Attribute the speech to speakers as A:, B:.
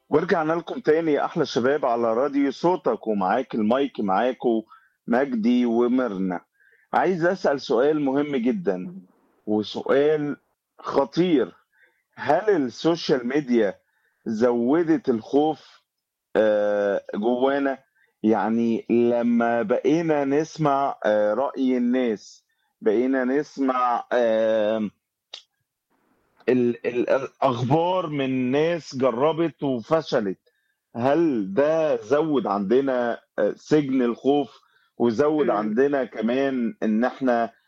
A: ورجعنا لكم تاني يا احلى شباب على راديو صوتك ومعاك المايك معاكم مجدي ومرنا عايز اسال سؤال مهم جدا وسؤال خطير هل السوشيال ميديا زودت الخوف آه، جوانا يعني لما بقينا نسمع آه، رأي الناس بقينا نسمع آه، ال- ال- الأخبار من ناس جربت وفشلت هل ده زود عندنا آه، سجن الخوف وزود
B: إمم.
A: عندنا كمان ان احنا